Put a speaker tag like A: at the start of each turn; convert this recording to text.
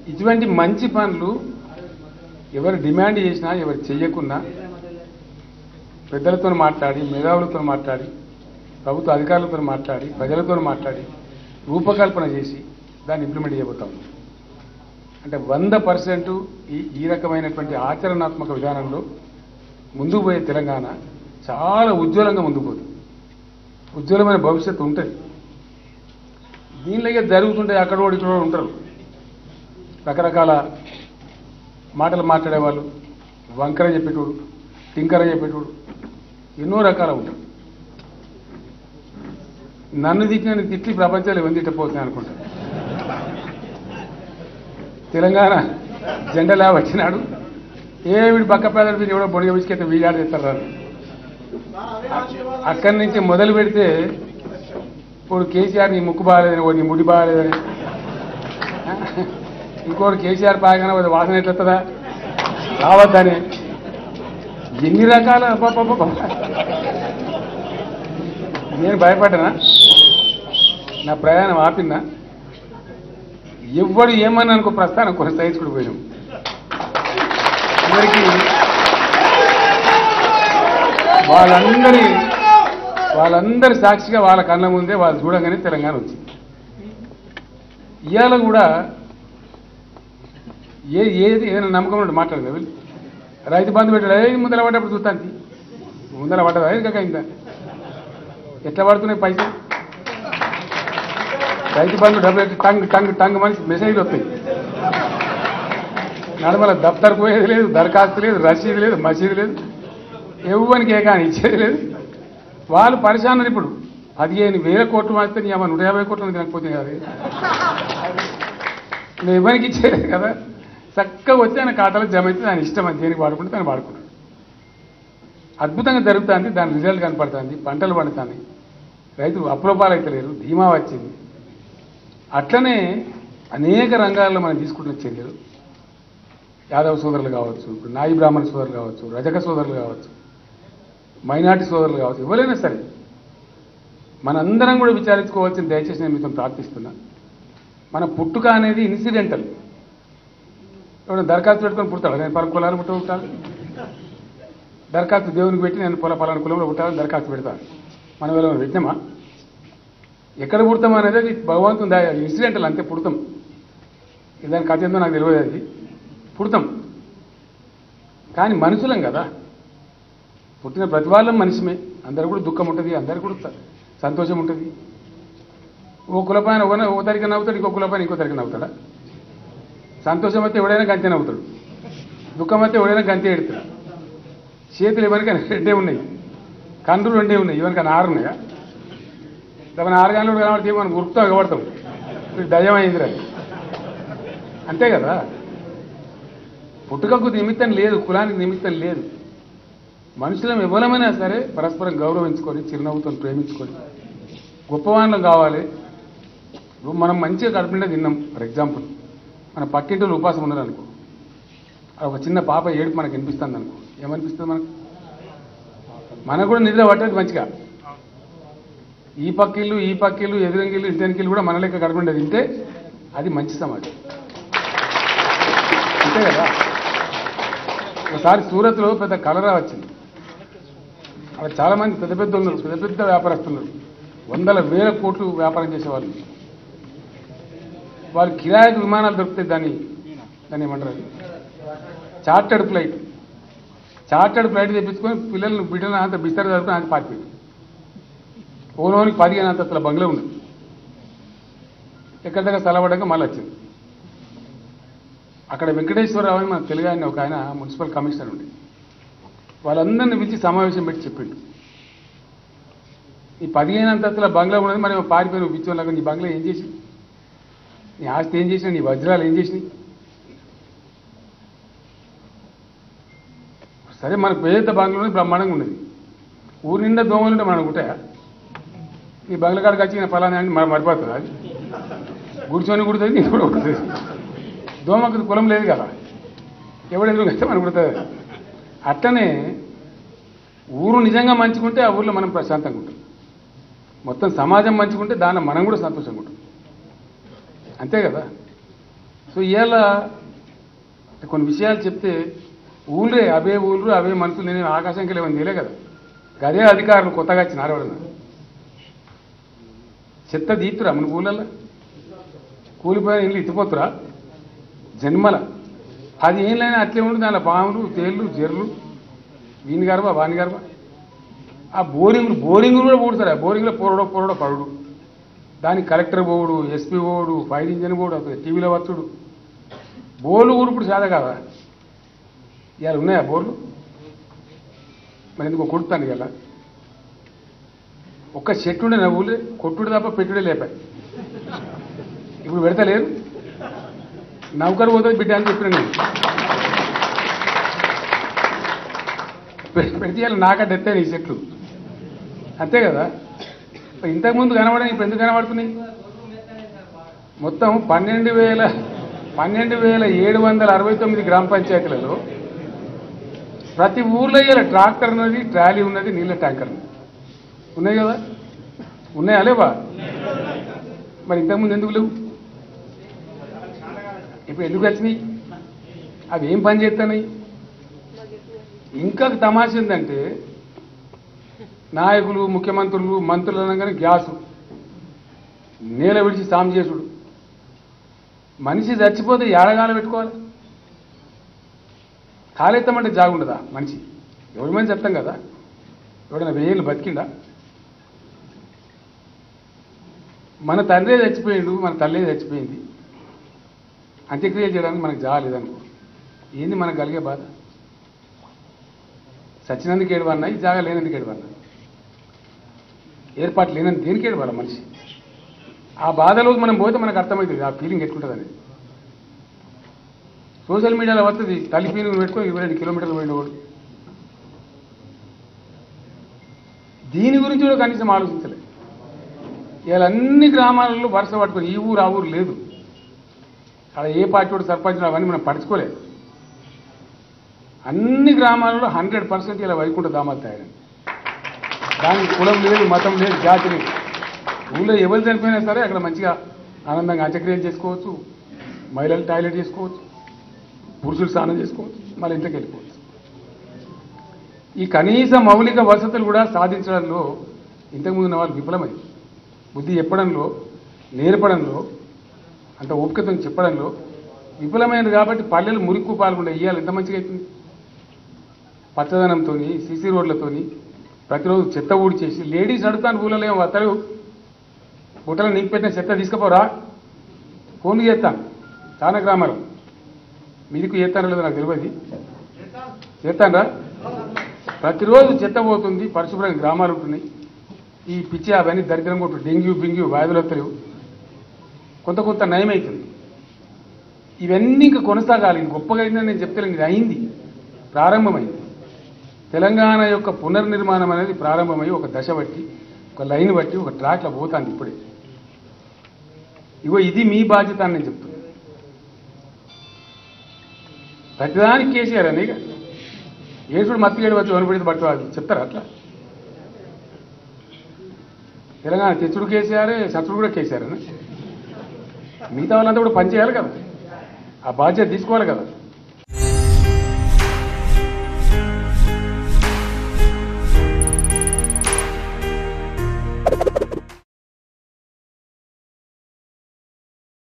A: ఇటువంటి మంచి పనులు ఎవరు డిమాండ్ చేసినా ఎవరు చెయ్యకున్నా పెద్దలతో మాట్లాడి మేధావులతో మాట్లాడి ప్రభుత్వ అధికారులతో మాట్లాడి ప్రజలతో మాట్లాడి రూపకల్పన చేసి దాన్ని ఇంప్లిమెంట్ చేయబోతాం అంటే వంద పర్సెంట్ ఈ ఈ రకమైనటువంటి ఆచరణాత్మక విధానంలో ముందుకు పోయే తెలంగాణ చాలా ఉజ్వలంగా ముందుకు పోతుంది ఉజ్వలమైన భవిష్యత్తు ఉంటుంది దీనిలాగే జరుగుతుంటే అక్కడ కూడా ఇక్కడ కూడా ఉంటారు రకరకాల మాటలు మాట్లాడేవాళ్ళు వంకర చెప్పేటోడు టింకర చెప్పేటోడు ఎన్నో రకాల ఉంటారు నన్ను దిక్కిన తిట్టి ప్రపంచాలు ఎవరు తిట్టపోతున్నాయి అనుకుంటా తెలంగాణ జెండలా వచ్చినాడు ఏ వీడు పక్క పేదడు వీడు ఎవడో బొడిగ విసికైతే వీడాడు తెస్తారు రాను అక్కడి నుంచి మొదలు పెడితే ఇప్పుడు కేసీఆర్ నీ ముక్కు బాగాలేదని ఓ నీ ముడి బాగాలేదని ఇంకోటి కేసీఆర్ బాగానే అది వాసన ఎట్లొస్తుందా రావద్దని ఎన్ని రకాల అబ్బబ్బబ్బబ్బ. నేను భయపడ్డానా నా ప్రయాణం ఆపిందా ఎవ్వడు ఏమన్నా అనుకో ప్రస్థానం కొనసాగించుకుని పోయినాం చివరికి వాళ్ళందరి వాళ్ళందరి సాక్షిగా వాళ్ళ కళ్ళ ముందే వాళ్ళు చూడగానే తెలంగాణ వచ్చింది ఇవాళ కూడా ఏ ఏది ఏదైనా నమ్మకం ఉంటే మాట్లాడదా వీళ్ళు రైతు బంధు పెట్టాడు ఏ ముందర పడ్డప్పుడు చూస్తాను ముందర పడ్డదా ఇంకా అయిందా ఎట్లా పడుతున్నాయి పైసలు రైతు బంధు డబ్బులు ఎట్టి టంగ్ టంగ్ టంగ్ మనిషి మెసేజ్లు వస్తాయి నడమల దఫ్తర్ పోయేది లేదు దరఖాస్తు లేదు రసీదు లేదు మసీదు లేదు ఎవ్వనికి ఏ కానీ ఇచ్చేది లేదు వాళ్ళు పరిశానరు ఇప్పుడు పదిహేను వేల కోట్లు మాస్తే నీ అమ్మ నూట యాభై కోట్లు తినకపోతే కాదు నువ్వు ఎవరికి ఇచ్చేది కదా చక్కగా వచ్చి ఆయన ఖాతాలో జమ అయితే దాని ఇష్టం అని దేనికి వాడుకుంటే దాన్ని వాడుకున్నాడు అద్భుతంగా జరుగుతుంది దాని రిజల్ట్ కనపడుతుంది పంటలు పండుతుంది రైతు అప్రూపాలు అయితే లేరు ధీమా వచ్చింది అట్లనే అనేక రంగాల్లో మనం తీసుకుంటున్న చర్యలు యాదవ సోదరులు కావచ్చు ఇప్పుడు నాయి బ్రాహ్మణ సోదరులు కావచ్చు రజక సోదరులు కావచ్చు మైనార్టీ సోదరులు కావచ్చు ఎవరైనా సరే మనందరం కూడా విచారించుకోవాల్సిన దయచేసి నేను మీతో ప్రార్థిస్తున్నా మన పుట్టుక అనేది ఇన్సిడెంటల్ ఎవరైనా దరఖాస్తు పెట్టుకొని పుడతాడు నేను పలు కులాలు పుట్ట పుట్టాలి దరఖాస్తు దేవునికి పెట్టి నేను పొల పలానా కులంలో పుట్టాలని దరఖాస్తు పెడతాను మనం ఎలా పెట్టినామా ఎక్కడ పుడతాం అనేది అది భగవంతుని దయ ఇన్సిడెంటల్ అంతే పుడతాం ఇది దాని కథ ఏందో నాకు తెలియదు అది పుడతాం కానీ మనుషులం కదా పుట్టిన ప్రతి వాళ్ళం మనిషిమే అందరు కూడా దుఃఖం ఉంటుంది అందరు కూడా స- సంతోషం ఉంటుంది ఓ కులపాయన ఒక ఓ తరిక నవ్వుతాడు ఇంకో కులపాయన ఇంకో తరిక నవ్వుతాడా సంతోషం అయితే ఎవడైనా గంతే నవ్వుతాడు దుఃఖం అయితే ఎవడైనా గంతే ఎడతాడు చేతులు ఎవరికైనా రెండే ఉన్నాయి కండ్రు రెండే ఉన్నాయి ఎవరికైనా ఆరు ఉన్నాయా తమను ఆరు గంటలు కనబడితే మనం ఉరుకుతాం ఎగబడతాం వీడు దయ్యం అయిందిరా అంతే కదా పుట్టుకకు నిమిత్తం లేదు కులానికి నిమిత్తం లేదు మనుషులం ఎవరమైనా సరే పరస్పరం గౌరవించుకొని చిరునవ్వుతో ప్రేమించుకొని గొప్పవాళ్ళం కావాలి ఇప్పుడు మనం మంచిగా కడుపుండే తిన్నాం ఫర్ ఎగ్జాంపుల్ మన పక్కింటి ఉపాసం ఉన్నారు అనుకో ఆ ఒక చిన్న పాప ఏడుపు మనకు వినిపిస్తుంది అనుకో ఏమనిపిస్తుంది మనకు మనకు కూడా నిద్ర పట్టేది మంచిగా ఈ పక్కిళ్ళు ఈ పక్కిళ్ళు ఎదురంగిళ్ళు ఇంటెనకిళ్ళు కూడా మన లెక్క గడపండి తింటే అది మంచి సమాజం అంతే కదా ఒకసారి సూరత్లో పెద్ద కలరా వచ్చింది అక్కడ చాలా మంది పెద్ద పెద్ద ఉన్నారు పెద్ద పెద్ద వ్యాపారస్తులు ఉన్నారు వందల వేల కోట్లు వ్యాపారం చేసేవాళ్ళు వాళ్ళు కిరాయికి విమానాలు దొరుకుతాయి దాన్ని దాన్ని ఏమంటారు అది? చార్టర్డ్ ఫ్లైట్ చార్టర్డ్ ఫ్లైట్ తెప్పించుకొని పిల్లల్ని బిడ్డలు అంత బిస్తర చదువుకుని అంత పారిపోయి ఓలోనికి పదిహేను అంతస్తుల బంగ్లా ఉంది ఎక్కడ దగ్గర స్థలపడ్డాక మళ్ళీ వచ్చింది అక్కడ వెంకటేశ్వరరావు అని మన తెలుగు ఆయన ఒక ఆయన మున్సిపల్ కమిషనర్ ఉండి వాళ్ళందరిని పిలిచి సమావేశం పెట్టి చెప్పిండు ఈ పదిహేను అంతస్తుల బంగ్లా ఉన్నది మరి పారిపోయిన పిచ్చోళ్ళగా నీ బంగ్లా ఏం చేసి నీ ఆస్తి ఏం చేసినా నీ వజ్రాలు ఏం చేసినాయి సరే మనకు పేద బంగ్లా ఉన్నది బ్రహ్మాండంగా ఉన్నది ఊరి నిండా దోమలు ఉంటే మనకు ఉంటాయా నీ బంగ్లా కాడికి వచ్చి నేను ఫలానా అని మరి మరిపోతుంది అది కూర్చొని కుడుతుంది నీకు కూడా కుడుతుంది దోమకు కులం లేదు కదా ఎవడెందుకు అయితే మనకు కుడుతుంది అట్లనే ఊరు నిజంగా మంచుకుంటే ఆ ఊర్లో మనం ప్రశాంతంగా ఉంటాం మొత్తం సమాజం మంచుకుంటే దానిలో మనం కూడా సంతోషంగా ఉంటాం అంతే కదా సో ఇవాళ కొన్ని విషయాలు చెప్తే ఊళ్ళే అవే ఊళ్ళు అవే మనుషులు నేను ఆకాశంకి లేవని తెలియే కదా అదే అధికారులు కొత్తగా వచ్చిన ఆడవాడన చెత్త తీతురా మన ఊళ్ళల్లో కూలిపోయిన ఇల్లు ఎత్తిపోతురా జన్మల అది ఏం లేని అట్లే ఉండి దానిలో పాములు తేళ్ళు జర్లు వీని గర్భ వాని గర్భ ఆ బోరింగ్లు బోరింగ్లు కూడా పోడుతారు ఆ బోరింగ్లో పొరడో పొరడో పడుడు దానికి కలెక్టర్ పోవుడు ఎస్పీ పోవుడు ఫైర్ ఇంజన్ పోవుడు అసలు టీవీలో వచ్చుడు బోర్లు కూడా ఇప్పుడు సాదా కాదా ఇవాళ ఉన్నాయా బోర్లు మరి ఎందుకో కొడుతాను ఇవాళ ఒక్క చెట్టు ఉండే నవ్వులే కొట్టుడు తప్ప పెట్టుడే లేపాయి ఇప్పుడు పెడతలేరు నౌకరు పోతుంది బిడ్డ అని చెప్పిన నేను పె- పెడితే ఇవాళ నాకంటే ఎత్తాయి ఈ చెట్లు అంతే కదా మరి ఇంతకుముందు కనబడని ఇప్పుడు ఎందుకు కనబడుతున్నాయి మొత్తం పన్నెండు వేల పన్నెండు వేల ఏడు వందల అరవై తొమ్మిది గ్రామ పంచాయతీలలో ప్రతి ఊర్లో ఇలా ట్రాక్టర్ ఉన్నది ట్రాలీ ఉన్నది నీళ్ళ ట్యాంకర్ ఉన్నది ఉన్నాయి కదా ఉన్నాయా లేవా మరి ఇంతకుముందు ఎందుకు లేవు ఇప్పుడు ఎందుకు వచ్చినాయి అవి ఏం పని చేస్తున్నాయి ఇంకా తమాష ఏంటంటే నాయకులు ముఖ్యమంత్రులు మంత్రులు అనగానే గ్యాసు నేల విడిచి సాము చేసుడు మనిషి చచ్చిపోతే ఏడగాల పెట్టుకోవాలి కాలెత్తమంటే జాగుండదా మనిషి ఎవరి మంది చెప్తాం కదా ఎవడైనా వెయ్యేళ్ళు బతికిండా మన తండ్రే చచ్చిపోయిండు మన తల్లే చచ్చిపోయింది అంత్యక్రియ చేయడానికి మనకు జాలేదనుకో ఏంది మనకు కలిగే బాధ చచ్చినందుకు ఏడవన్నా ఈ జాగా లేనందుకు ఏడవన్నా ఏర్పాటు లేనందుకు దేనికి ఏడవాల మనిషి ఆ బాధలోకి మనం పోతే మనకు అర్థమవుతుంది ఆ ఫీలింగ్ ఎట్లుంటుంది సోషల్ మీడియాలో వస్తుంది తల్లి ఫీలింగ్ పెట్టుకొని ఇరవై రెండు కిలోమీటర్లు పోయినవాడు దీని గురించి కూడా కనీసం ఆలోచించలేదు ఇలా అన్ని గ్రామాలలో వరుస పట్టుకొని ఈ ఊరు ఆ ఊరు లేదు అక్కడ ఏ పార్టీ వాడు సర్పంచ్ అవన్నీ మనం పడుచుకోలేదు అన్ని గ్రామాలలో హండ్రెడ్ పర్సెంట్ ఇలా వైకుంఠ దామాలు తయారండి దానికి కులం లేదు మతం లేదు జాతి లేదు ఊళ్ళో ఎవరు చనిపోయినా సరే అక్కడ మంచిగా ఆనందంగా అంత్యక్రియలు చేసుకోవచ్చు మహిళలు టాయిలెట్ చేసుకోవచ్చు పురుషులు స్నానం చేసుకోవచ్చు మళ్ళీ ఇంట్లోకి వెళ్ళిపోవచ్చు ఈ కనీస మౌలిక వసతులు కూడా సాధించడంలో ఇంతకుముందు ఉన్న వాళ్ళు విఫలమై బుద్ధి చెప్పడంలో నేర్పడంలో అంత ఓపికతో చెప్పడంలో విఫలమైనది కాబట్టి పల్లెలు మురికి పాల్గొండే ఇయ్యాలి ఎంత మంచిగా అవుతుంది పచ్చదనంతో సీసీ రోడ్లతోని ప్రతిరోజు చెత్త ఊడి చేసి లేడీస్ అడుగుతాను ఊళ్ళో ఏమో వస్తారు బుట్టలు నింపెట్టిన చెత్త తీసుకుపోరా ఫోన్లు చేస్తాను చాలా గ్రామాలు మీదికి చేస్తారో లేదో నాకు తెలియదు చేస్తానరా ప్రతిరోజు చెత్త పోతుంది పరిశుభ్రంగా గ్రామాలు ఉంటున్నాయి ఈ పిచ్చి అవన్నీ దరిద్రం కొట్టు డెంగ్యూ బింగ్యూ వ్యాధులు వస్తలేవు కొంత కొంత నయమవుతుంది ఇవన్నీ ఇంకా కొనసాగాలి ఇది గొప్పగా అయిందని నేను చెప్తలేను ఇది అయింది ప్రారంభమైంది తెలంగాణ యొక్క పునర్నిర్మాణం అనేది ప్రారంభమై ఒక దశ బట్టి ఒక లైన్ బట్టి ఒక ట్రాక్లో పోతుంది ఇప్పుడే ఇగో ఇది మీ బాధ్యత అని నేను చెప్తున్నాను ప్రతిదానికి కేసీఆర్ అని ఇక ఏసుడు మత్తి ఏడు వచ్చి వనపడితే పట్టు అది చెప్తారా అట్లా తెలంగాణ తెచ్చుడు కేసీఆర్ సచ్చుడు కూడా కేసీఆర్ అని మిగతా వాళ్ళంతా కూడా పనిచేయాలి కదా ఆ బాధ్యత తీసుకోవాలి కదా